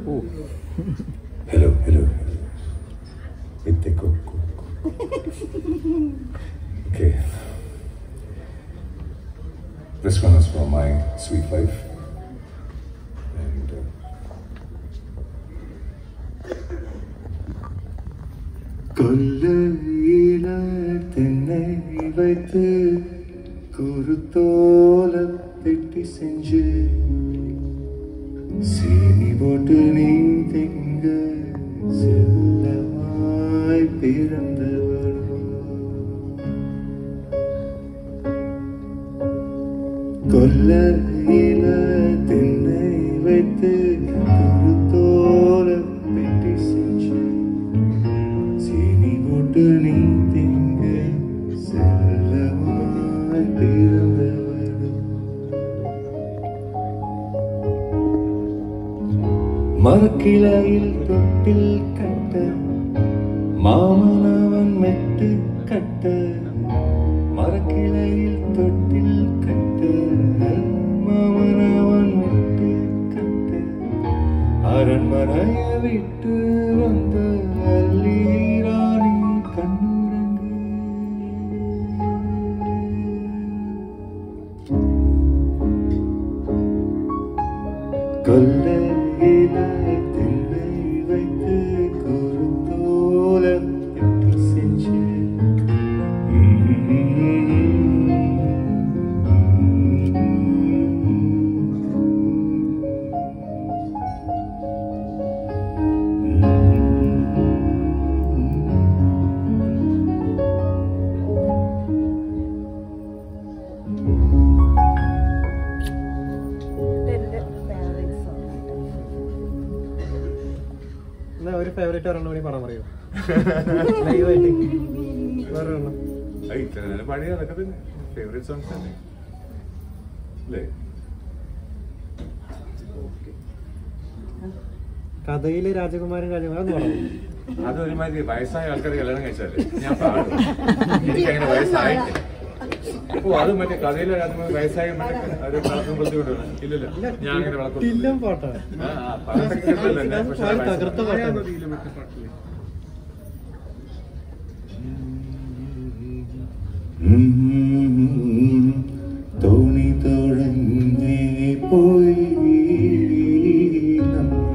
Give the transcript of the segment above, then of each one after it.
Hello, hello. Itte coco. Okay. This one is for my sweet wife. And uh, கொல்லையில தென்னை வைத்து குருத்தோல பெட்டி செஞ்சு சீனி போட்டு நீ திங்க செல்லமாய் பிறந்தவள் கொல்லையில தென்னை வைத்து குருத்தோல பெட்டி செஞ்சு சீனி போட்டு நீ திங்க செல்லமாய் பிறந்தவளும் மரக்கிளையில் தொட்டில் கட்ட மாமனவன் மெட்டு கட்ட மரக்கிளையில் தொட்டில் கட்ட மாமனவன் மெட்டு கட்ட அரண்மனைய விட்டு வந்த அல்லி ராணி கண்ணுரங்கு கொல்லையில திண்ணை வைத்து குறுத்தோல எட்டு செஞ்சு എന്റെ ഫേവറേറ്റ് സോങ് എന്നാ ഒരു ഫേവറേറ്റ് ഒരെണ്ണം കൂടി പടം പറയൂ ലൈവായിട്ട് വേറെ ഒരെണ്ണം ഐ, ഇത്ര നേരം പാടിയ അതൊക്കെ തന്നെ ഫേവറേറ്റ് സോങ്സ് തന്നെ അല്ലേ കഥയിലെ രാജകുമാരൻ രാജകുമാരൻ എന്ന് പറഞ്ഞു അത് ഒരുമാതിരി വയസ്സായ ആൾക്കാർ കല്യാണം കഴിച്ചാല് ഞാൻ പാടും എനിക്ക് അങ്ങനെ വയസ്സായിട്ട് ഓ അത് മറ്റേ കഥയിലെ രാജകുമാരൻ വയസ്സായ മറ്റേ അത് വളർത്തും കൊണ്ടുവരണം ഇല്ലല്ലോ ഞാൻ അങ്ങനെ വളർത്തും കില്ലം പാട്ടാണ് ആ, ആ, പാട്ടൊക്കെ കേട്ടല്ലോ എന്നെ. പക്ഷെ പാട്ട് വയസ്സായ- തകർത്ത പാട്ടാണ് തോണി തുഴഞ്ഞേ പോയി നമ്മൾ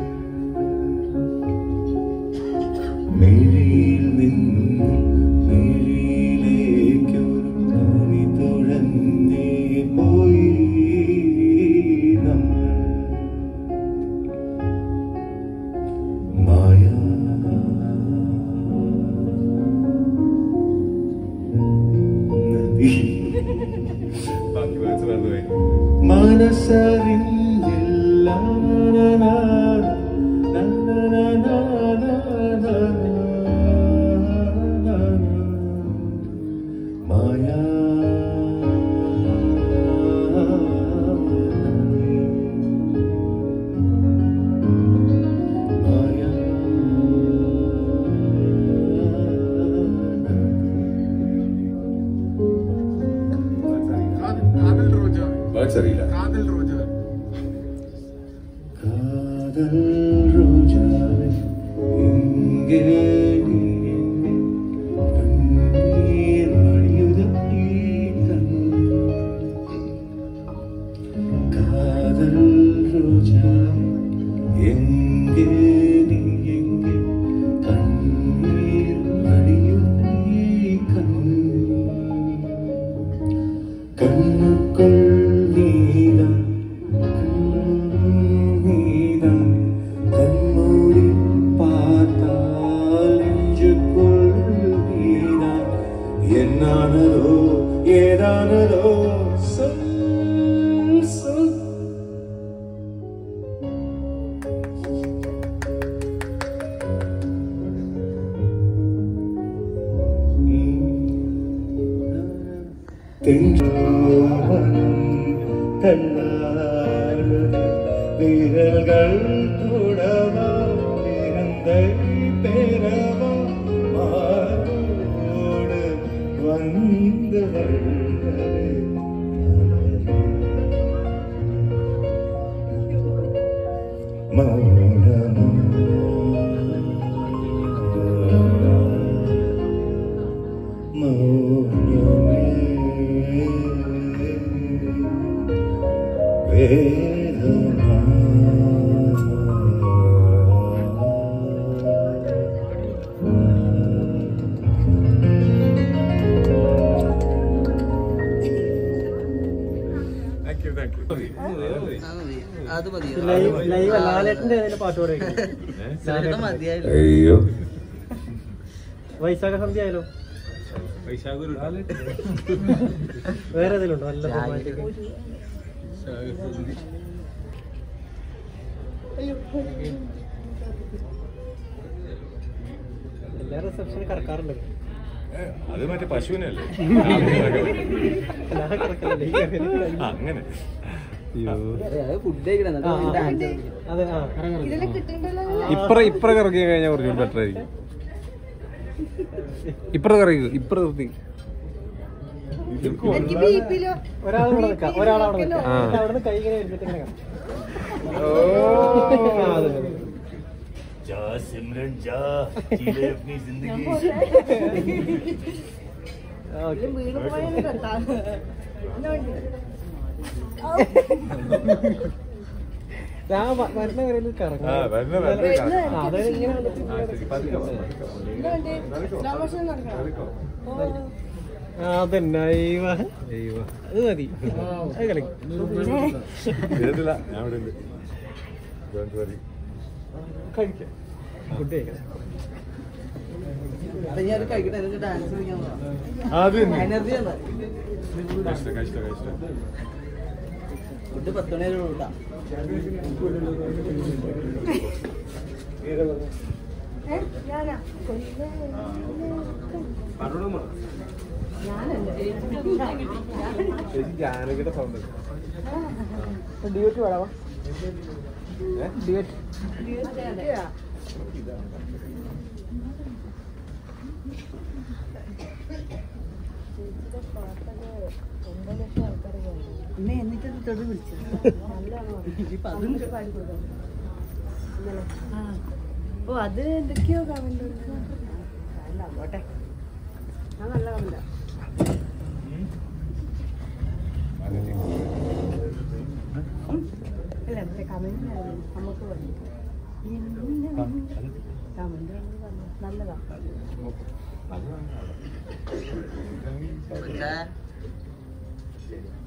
മിഴിയിൽ നിന്നും മിഴിയിലേക്കൊരു തോണി തുഴഞ്ഞേ പോയി നമ്മൾ നദി ബാക്കി വായിച്ച് മറന്നുപോയി മനസ്സറിഞ്ഞില്ല മായ കാതൽ റോജ വേർഡ്സ് അറിയില്ല കാതൽ റോജ കാതൽ രോജാവേ എങ്കേ നീ എന്നെ കണ്ണീർ വഴിയുതപ്പി തന്നു. കാതൽ രോജാവേ എങ്കേ നീ എങ്കേ കണ്ണീർ വഴിയുതപ്പി കണ്ണു കണ്ണുക്കൾ നീലം നീലം കൺമൂടി பார்த்தால் நெஞ்சுக்குள் நீதான் என்னானதோ ஏதானதோ சொல் சொல் விரல்கள் தொடவா பிறந்தை பெறவா மாறோடு வந்தவள் மௌன താങ്ക് യു താങ്ക് യു അത് മതി ലൈവ് ലൈവ് ലാലേട്ടന്റെ ഏതെങ്കിലും പാട്ട് പാടി ചേട്ടാ മതിയായില്ല അയ്യോ വൈശാഖ സന്ധ്യ ആയാലോ വേറെ ഏതെങ്കിലും ഉണ്ടോ നല്ല romantic? എല്ലാ റിസപ്ഷനും കറക്കാറുണ്ട് അത് മറ്റേ പശുവിനല്ലേ അല്ലാതെ കറക്കലില്ല. ഈ കറക്കലില്ല. ആ, അങ്ങനെ ഫുഡ് കഴിക്കണം ആ, ആ. അതെ ആ ഇതില് കിട്ടണ്ടല്ലോ ഇപ്പറ ഇപ്പറ കറക്കി കഴിഞ്ഞാൽ കുറച്ചുകൂടി ബെറ്റർ ആയിരിക്കും ഇപ്പറ കറക്കി ഇപ്പറ നിർത്തി എനിക്ക് ബീപ്പിലോ ഒരാൾ ഇവിടെ നിൽക്കാം ഒരാൾ അവിടെ നിൽക്കാം ആ. അവിടെ നിന്ന് കൈ ഇങ്ങനെ എടുത്തിട്ട് ഇങ്ങനെ കാണാം. ആ, അതെ, അതെ. ആ, ഓക്കേ. വീട് പോയാലും കത്താ ഞാൻ വ- വരുന്ന വരയിൽ കറങ്ങും ആ, വരുന്ന വരയിൽ കറങ്ങും. ആ, അതായത് ഇങ്ങനെ വന്നിട്ട് ആ, ശരി, പതുക്കെ പോ, പതുക്കെ പോ. പതുക്കെ പോ. ആ, അതന്നെ അയ്യോ അയ്യോ അത് മതി അത് കളിക്കും ചെയ്തിട്ടില്ല ഞാൻ ഇവിടെ ഉണ്ട് Don't worry. കഴിക്കാം ഫുഡ് കഴിക്കണം ഞാൻ കഴിക്കട്ടെ എന്നിട്ട് ഡാൻസ് കളിക്കാൻ പോവാം അത് തന്നെ. എനർജി ആണ് കഴിച്ചിട്ട്, കഴിച്ചിട്ട്, കഴിച്ചിട്ട്. ഫുഡ് പത്ത് മണി വരെ കൂട്ടാം ഞാനാ ജാനകിയുടെ സൗണ്ട് ഡ്യൂട്ടി വേണോ ഡ്യൂട്ടി പിന്നെ എന്നിട്ട് തൊട്ട് വിളിച്ചു ഇപ്പൊ അതും ഓ അത് എന്തൊക്കെയോ കമന്റ് അല്ല പോട്ടെ ആ നല്ല കമന്റാ അല്ല മറ്റേ കമന്റ് നമുക്ക് പറഞ്ഞു കമന്റ് നല്ലതാ ചാ